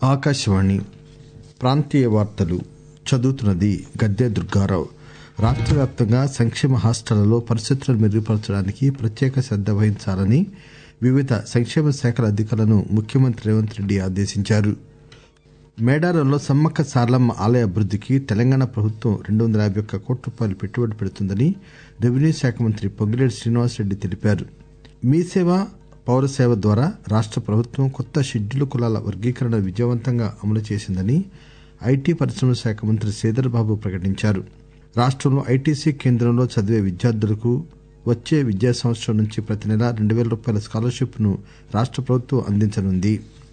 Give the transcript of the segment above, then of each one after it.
ఆకాశవాణి ప్రాంతీయ వార్తలు చదువుతున్నది గద్దె దుర్గారావు రాష్ట్ర వ్యాప్తంగా సంక్షేమ హాస్టళ్లలో పరిస్థితులను మెరుగుపరచడానికి ప్రత్యేక శ్రద్ద వహించాలని వివిధ సంక్షేమ శాఖల అధికారులను ముఖ్యమంత్రి రేవంత్ రెడ్డి ఆదేశించారు మేడారంలో సమ్మక్క సారలమ్మ ఆలయ అభివృద్దికి తెలంగాణ ప్రభుత్వం రెండు వందల యాబై ఒక్క కోట్ల రూపాయలు పెట్టుబడి పెడుతుందని రెవెన్యూ శాఖ మంత్రి పొంగిలేటి శ్రీనివాసరెడ్డి తెలిపారు మీ సేవ పౌర సేవ ద్వారా రాష్ట ప్రభుత్వం కొత్త షెడ్యూల్ కులాల వర్గీకరణ విజయవంతంగా అమలు చేసిందని ఐటీ పరిశ్రమల శాఖ మంత్రి శ్రీధర్ బాబు ప్రకటించారు రాష్టంలో ఐటీసీ కేంద్రంలో చదివే విద్యార్థులకు వచ్చే విద్యా సంవత్సరం నుంచి ప్రతి నెల రెండు పేల రూపాయల స్కాలర్షిప్ ను రాష్ట ప్రభుత్వం అందించనుంది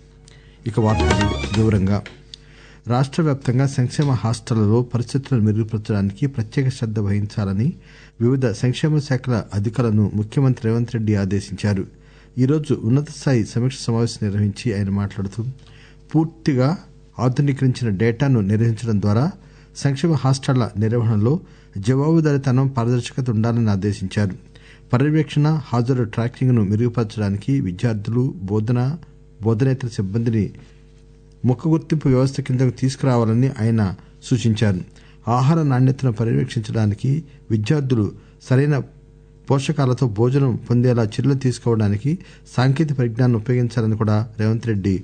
ఇక వార్తలు వివరంగా రాష్ట్ర వ్యాప్తంగా సంక్షేమ హాస్టళ్లలో పరిస్థితులను మెరుగుపరచడానికి ప్రత్యేక శ్రద్ద వహించాలని వివిధ సంక్షేమ శాఖల అధికారులను ముఖ్యమంత్రి రేవంత్ రెడ్డి ఆదేశించారు ఈరోజు ఉన్నత స్థాయి సమీక్ష సమావేశం నిర్వహించి ఆయన మాట్లాడుతూ పూర్తిగా ఆధునీకరించిన డేటాను నిర్వహించడం ద్వారా సంక్షేమ హాస్టళ్ల నిర్వహణలో జవాబుదారీతనం పారదర్శకత ఉండాలని ఆదేశించారు పర్యవేక్షణ హాజరు ట్రాకింగ్ ను మెరుగుపరచడానికి విద్యార్థులు బోధన బోధనేతర సిబ్బందిని ముఖ గుర్తింపు వ్యవస్థ కిందకు తీసుకురావాలని ఆయన సూచించారు ఆహార నాణ్యతను పర్యవేక్షించడానికి విద్యార్థులు సరైన పోషకాలతో భోజనం పొందేలా చర్యలు తీసుకోవడానికి సాంకేతిక పరిజ్ఞానం ఉపయోగించాలని కూడా రేవంత్ రెడ్డి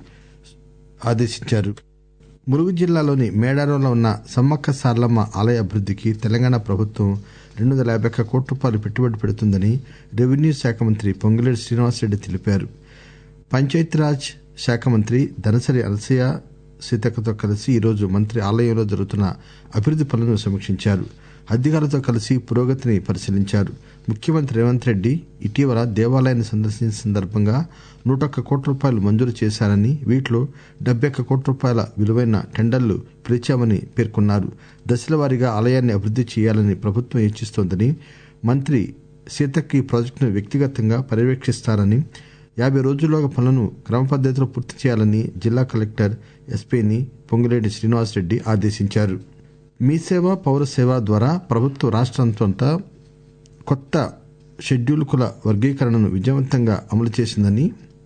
ఆదేశించారు ములుగు జిల్లాలోని మేడారంలో ఉన్న సమ్మక్క సారలమ్మ ఆలయ అభివృద్దికి తెలంగాణ ప్రభుత్వం రెండు వందల యాబై ఒక్క కోట్ల రూపాయలు పెట్టుబడి పెడుతుందని రెవెన్యూ శాఖ మంత్రి పొంగులేటి శ్రీనివాసరెడ్డి తెలిపారు పంచాయతీరాజ్ శాఖ మంత్రి ధనసరి అనసూయ సీతక్కతో కలిసి ఈరోజు మంత్రి ఆలయంలో జరుగుతున్న అభివృద్ది పనులను సమీక్షించారు అధికారులతో కలిసి పురోగతిని పరిశీలించారు ముఖ్యమంత్రి రేవంత్ రెడ్డి ఇటీవల దేవాలయాన్ని సందర్శించిన సందర్భంగా నూటొక్క కోట్ల రూపాయలు మంజూరు చేశారని వీటిలో డెబ్బై ఒక్క కోట్ల రూపాయల విలువైన టెండర్లు పిలిచామని పేర్కొన్నారు దశలవారీగా ఆలయాన్ని అభివృద్ది చేయాలని ప్రభుత్వం యోచిస్తోందని మంత్రి సీతక్క ఈ ప్రాజెక్టును వ్యక్తిగతంగా పర్యవేక్షిస్తారని యాబై రోజుల్లోగా పనులను క్రమ పద్దతిలో పూర్తి చేయాలని జిల్లా కలెక్టర్ ఎస్పీని పొంగులేటి శ్రీనివాసరెడ్డి ఆదేశించారు మీ సేవ పౌర సేవ ద్వారా ప్రభుత్వం రాష్ట్రంతా కొత్త షెడ్యూల్ కుల వర్గీకరణను విజయవంతంగా అమలు చేసిందని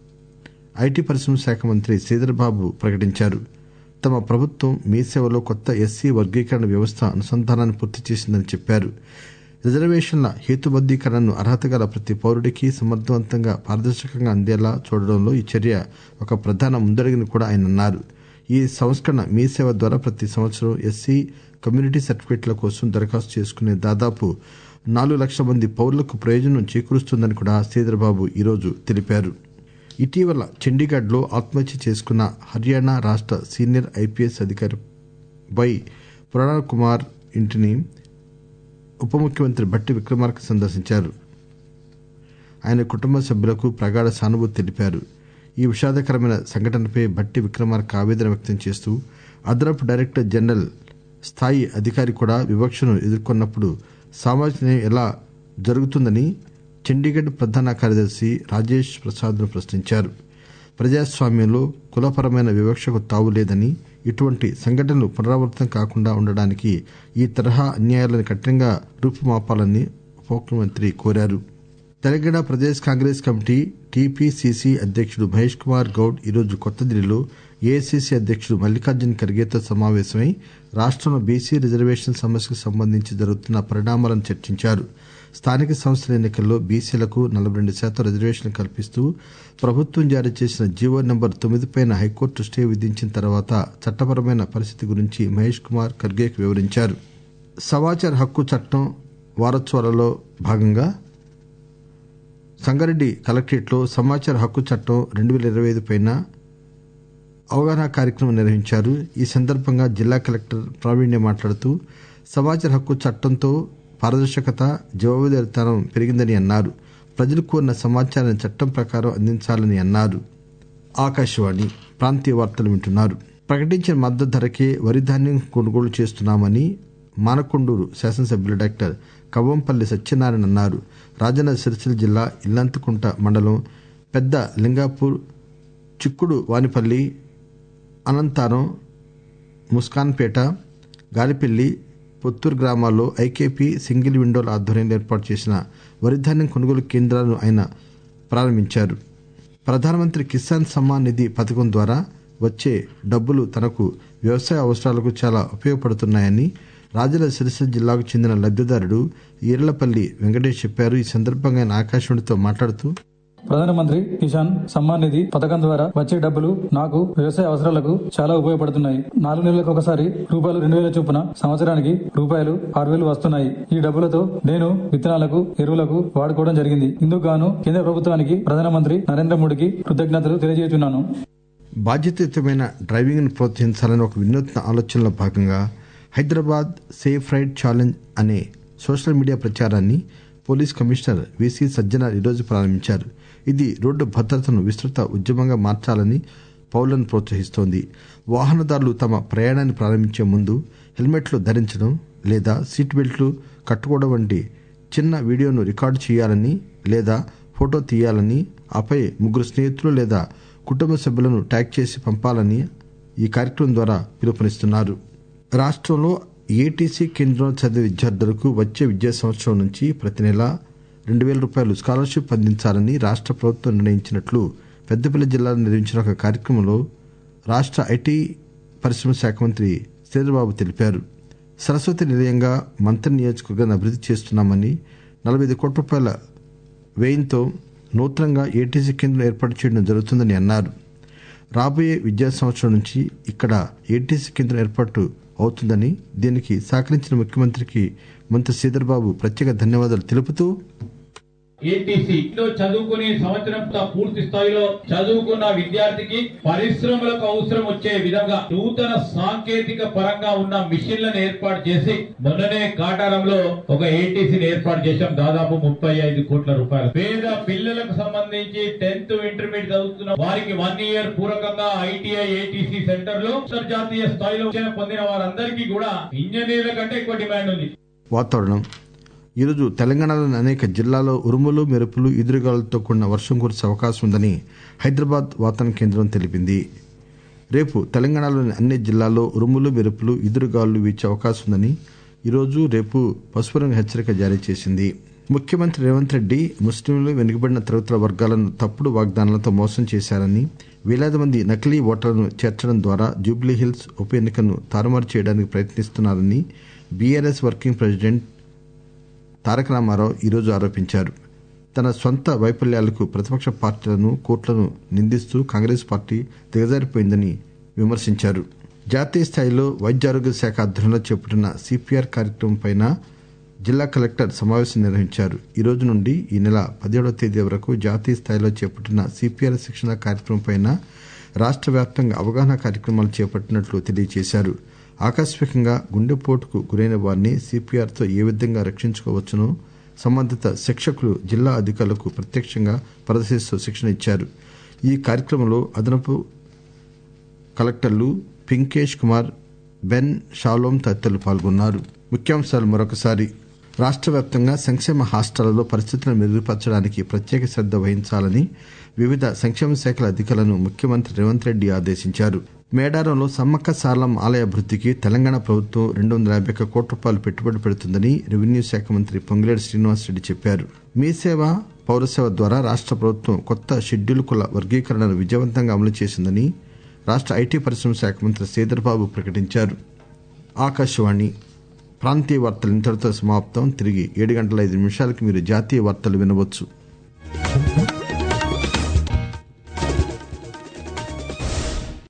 ఐటీ పరిశ్రమల శాఖ మంత్రి శ్రీధర్బాబు ప్రకటించారు తమ ప్రభుత్వం మీ సేవలో కొత్త ఎస్సీ వర్గీకరణ వ్యవస్థ అనుసంధానాన్ని పూర్తి చేసిందని చెప్పారు రిజర్వేషన్ల హేతుబద్దీకరణను అర్హత గల ప్రతి పౌరుడికి సమర్థవంతంగా పారదర్శకంగా అందేలా చూడడంలో ఈ చర్య ఒక ప్రధాన ముందడుగని కూడా ఆయన అన్నారు ఈ సంస్కరణ మీ సేవ ద్వారా ప్రతి సంవత్సరం ఎస్సీ కమ్యూనిటీ సర్టిఫికెట్ల కోసం దరఖాస్తు చేసుకునే దాదాపు నాలుగు లక్షల మంది పౌరులకు ప్రయోజనం చేకూరుస్తుందని కూడా శ్రీధర్బాబు ఈరోజు తెలిపారు ఇటీవల చండీగఢ్ లో ఆత్మహత్య చేసుకున్న హర్యానా రాష్ట సీనియర్ ఐపీఎస్ అధికారి వై పురాణ కుమార్ ఇంటిని ఉప ముఖ్యమంత్రి భట్టి విక్రమార్క సందర్శించారు ఆయన కుటుంబ సభ్యులకు ప్రగాఢ సానుభూతి తెలిపారు ఈ విషాదకరమైన సంఘటనపై భట్టి విక్రమార్క ఆవేదన వ్యక్తం చేస్తూ అదనపు డైరెక్టర్ జనరల్ స్థాయి అధికారి కూడా వివక్షను ఎదుర్కొన్నప్పుడు సామాజిక న్యాయం ఎలా జరుగుతుందని చండీగఢ్ ప్రధాన కార్యదర్శి రాజేష్ ప్రసాద్ ను ప్రశ్నించారు ప్రజాస్వామ్యంలో కులపరమైన వివక్షకు తావులేదని ఇటువంటి సంఘటనలు పునరావృతం కాకుండా ఉండడానికి ఈ తరహా అన్యాయాలను కఠినంగా రూపుమాపాలని ఉప ముఖ్యమంత్రి కోరారు తెలంగాణ ప్రదేశ్ కాంగ్రెస్ కమిటీ టీపీసీసీ అధ్యక్షుడు మహేష్ కుమార్ గౌడ్ ఈరోజు కొత్తదిల్లీలో ఏఐసీసీ అధ్యక్షుడు మల్లికార్జున్ ఖర్గేతో సమావేశమై రాష్టంలో బీసీ రిజర్వేషన్ సమస్యకు సంబంధించి జరుగుతున్న పరిణామాలను చర్చించారు స్థానిక సంస్థల ఎన్నికల్లో బీసీలకు నలభై రెండు శాతం రిజర్వేషన్లు కల్పిస్తూ ప్రభుత్వం జారీ చేసిన జీవో నెంబర్ తొమ్మిదిపై హైకోర్టు స్టే విధించిన తర్వాత చట్టపరమైన పరిస్థితి గురించి మహేష్ కుమార్ ఖర్గేకు వివరించారు సమాచార హక్కు చట్టం వారోత్సవాలలో భాగంగా సంగారెడ్డి కలెక్టరేట్లో సమాచార హక్కు చట్టం రెండు వేల ఇరవై ఐదు పైన అవగాహన కార్యక్రమం నిర్వహించారు ఈ సందర్భంగా జిల్లా కలెక్టర్ ప్రావీణ్య మాట్లాడుతూ సమాచార హక్కు చట్టంతో పారదర్శకత జవాబుదారితనం పెరిగిందని అన్నారు ప్రజలు కోరిన సమాచారాన్ని చట్టం ప్రకారం అందించాలని అన్నారు ఆకాశవాణి ప్రాంతీయ వార్తలు వింటున్నారు ప్రకటించిన మద్దతు ధరకే వరి ధాన్యం కొనుగోలు చేస్తున్నామని మానకొండూరు శాసనసభ్యులు డాక్టర్ కవ్వంపల్లి సత్యనారాయణ అన్నారు రాజన్న సిరిసిల్ల జిల్లా ఇల్లంతకుంట మండలం పెద్ద లింగాపూర్ చిక్కుడు వానిపల్లి అనంతారం ముస్కాన్పేట గాలిపల్లి పొత్తూరు గ్రామాల్లో ఐకేపీ సింగిల్ విండోల ఆధ్వర్యంలో ఏర్పాటు చేసిన వరిధాన్యం కొనుగోలు కేంద్రాలను ఆయన ప్రారంభించారు ప్రధానమంత్రి కిసాన్ సమ్మాన్ నిధి పథకం ద్వారా వచ్చే డబ్బులు తనకు వ్యవసాయ అవసరాలకు చాలా ఉపయోగపడుతున్నాయని రాజన్న సిరిసిల్ల జిల్లాకు చెందిన లబ్దిదారుడు ఈర్లపల్లి వెంకటేష్ చెప్పారు ఈ సందర్భంగా ఆయన ఆకాశవాణితో మాట్లాడుతూ ప్రధానమంత్రి కిసాన్ సమ్మాన్ నిధి పథకం ద్వారా వచ్చే డబ్బులు నాకు వ్యవసాయ అవసరాలకు చాలా ఉపయోగపడుతున్నాయి నాలుగు నెలలకు ఒకసారి రూపాయలు రెండు వేల చొప్పున సంవత్సరానికి రూపాయలు ఆరు వేలు వస్తున్నాయి ఈ డబ్బులతో నేను విత్తనాలకు ఎరువులకు వాడుకోవడం జరిగింది ఇందుకు గాను కేంద్ర ప్రభుత్వానికి ప్రధానమంత్రి నరేంద్ర మోడీకి కృతజ్ఞతలు తెలియజేస్తున్నాను బాధ్యతాయుతమైన డ్రైవింగ్ ను ప్రోత్సహించాలని ఒక వినూత్న ఆలోచనలో భాగంగా హైదరాబాద్ సేఫ్ రైడ్ ఛాలెంజ్ అనే సోషల్ మీడియా ప్రచారాన్ని పోలీస్ కమిషనర్ విసి సజ్జనార్ ఈరోజు ప్రారంభించారు ఇది రోడ్డు భద్రతను విస్తృత ఉద్యమంగా మార్చాలని పౌరులను ప్రోత్సహిస్తోంది వాహనదారులు తమ ప్రయాణాన్ని ప్రారంభించే ముందు హెల్మెట్లు ధరించడం లేదా సీట్ బెల్ట్లు కట్టుకోవడం వంటి చిన్న వీడియోను రికార్డు చేయాలని లేదా ఫోటో తీయాలని ఆపై ముగ్గురు స్నేహితులు లేదా కుటుంబ సభ్యులను ట్యాగ్ చేసి పంపాలని ఈ కార్యక్రమం ద్వారా పిలుపునిస్తున్నారు రాష్ట్రంలో ఏటీసీ కేంద్రంలో చదివే విద్యార్థులకు వచ్చే విద్యా సంవత్సరం నుంచి ప్రతి నెల రెండు వేల రూపాయలు స్కాలర్షిప్ అందించాలని రాష్ట్ర ప్రభుత్వం నిర్ణయించినట్లు పెద్దపల్లి జిల్లాలో నిర్వహించిన ఒక కార్యక్రమంలో రాష్ట్ర ఐటీ పరిశ్రమ శాఖ మంత్రి శ్రీధర్బాబు తెలిపారు సరస్వతి నిలయంగా మంత్రి నియోజకవర్గాన్ని అభివృద్ది చేస్తున్నామని నలభై ఐదు కోట్ల రూపాయల వ్యయంతో నూతనంగా ఏటీసీ కేంద్రం ఏర్పాటు చేయడం జరుగుతుందని అన్నారు రాబోయే విద్యా సంవత్సరం నుంచి ఇక్కడ ఏటీసీ కేంద్రం ఏర్పాటు అవుతుందని దీనికి సహకరించిన ముఖ్యమంత్రికి మంత్రి శ్రీధర్బాబు ప్రత్యేక ధన్యవాదాలు తెలుపుతూ ఏటీసీ లో చదువుకునే సంవత్సరం పూర్తి స్థాయిలో చదువుకున్న విద్యార్థికి పరిశ్రమలకు అవసరం వచ్చే విధంగా నూతన సాంకేతిక పరంగా ఉన్న మిషన్లను ఏర్పాటు చేసి మొన్ననే కాటారంలో ఒక ఏటీసీని ఏర్పాటు చేశాం దాదాపు ముప్పై ఐదు కోట్ల రూపాయలు పేద పిల్లలకు సంబంధించి టెన్త్ ఇంటర్మీడియట్ చదువుతున్న వారికి వన్ ఇయర్ పూర్వకంగా ఐటీఐ ఏటీసీ సెంటర్ లో అంతర్జాతీయ స్థాయిలో శిక్షణ పొందిన వారందరికీ కూడా ఇంజనీర్ల కంటే ఎక్కువ డిమాండ్ ఉంది వాతావరణం ఈరోజు తెలంగాణలోని అనేక జిల్లాల్లో ఉరుములు మెరుపులు ఈదురుగాలులతో కూడిన వర్షం కురిసే అవకాశం ఉందని హైదరాబాద్ వాతావరణ కేంద్రం తెలిపింది రేపు తెలంగాణలోని అన్ని జిల్లాల్లో ఉరుములు మెరుపులు ఈదురుగాలులు వీచే అవకాశం ఉందని ఈరోజు రేపు పసుపు రంగు హెచ్చరిక జారీ చేసింది ముఖ్యమంత్రి రేవంత్ రెడ్డి ముస్లింలు వెనుకబడిన తరగతుల వర్గాలను తప్పుడు వాగ్దానాలతో మోసం చేశారని వేలాది మంది నకిలీ ఓటర్లను చేర్చడం ద్వారా జూబ్లీహిల్స్ ఉప ఎన్నికను తారుమారు చేయడానికి ప్రయత్నిస్తున్నారని BRS working president Taraka Rama Rao ఈరోజు ఆరోపించారు తన సొంత వైఫల్యాలకు ప్రతిపక్ష పార్టీలను కోర్టులను నిందిస్తూ కాంగ్రెస్ పార్టీ దిగజారిపోయిందని విమర్శించారు జాతీయ స్థాయిలో వైద్యారోగ్య శాఖ ఆధ్వర్యంలో చేపట్టిన సిపిఆర్ కార్యక్రమంపై జిల్లా కలెక్టర్ సమావేశం నిర్వహించారు ఈ రోజు నుండి ఈ నెల పదిహేడవ తేదీ వరకు జాతీయ స్థాయిలో చేపట్టిన సిపిఆర్ శిక్షణ కార్యక్రమంపై రాష్ట్ర వ్యాప్తంగా అవగాహన కార్యక్రమాలు చేపట్టినట్లు తెలియజేశారు ఆకస్మికంగా గుండెపోటుకు గురైన వారిని సిపిఆర్తో ఏ విధంగా రక్షించుకోవచ్చునో సంబంధిత శిక్షకులు జిల్లా అధికారులకు ప్రత్యక్షంగా ప్రదర్శిస్తూ శిక్షణ ఇచ్చారు ఈ కార్యక్రమంలో అదనపు కలెక్టర్లు పింకేష్ కుమార్ బెన్ షాలోం తదితరులు పాల్గొన్నారు ముఖ్యాంశాలు మరొకసారి రాష్ట్ర వ్యాప్తంగా సంక్షేమ హాస్టళ్లలో పరిస్థితులను మెరుగుపరచడానికి ప్రత్యేక శ్రద్ధ వహించాలని వివిధ సంక్షేమ శాఖల అధికారులను ముఖ్యమంత్రి రేవంత్ రెడ్డి ఆదేశించారు మేడారంలో సమ్మక్క సారలం ఆలయ అభివృద్దికి తెలంగాణ ప్రభుత్వం రెండు వందల యాభై ఒక్క కోట్ల రూపాయలు పెట్టుబడి పెడుతుందని రెవెన్యూ శాఖ మంత్రి పొంగులేటి శ్రీనివాసరెడ్డి చెప్పారు మీ సేవ పౌరసేవ ద్వారా రాష్ట్ర ప్రభుత్వం కొత్త షెడ్యూల్ కుల వర్గీకరణను విజయవంతంగా అమలు చేసిందని రాష్ట్ర ఐటీ పరిశ్రమ శాఖ మంత్రి శ్రీధర్బాబు ప్రకటించారు ఆకాశవాణి ప్రాంతీయ వార్తలు ఇంతటితో సమాప్తం తిరిగి ఏడు గంటల ఐదు నిమిషాలకు మీరు జాతీయ వార్తలు వినవచ్చు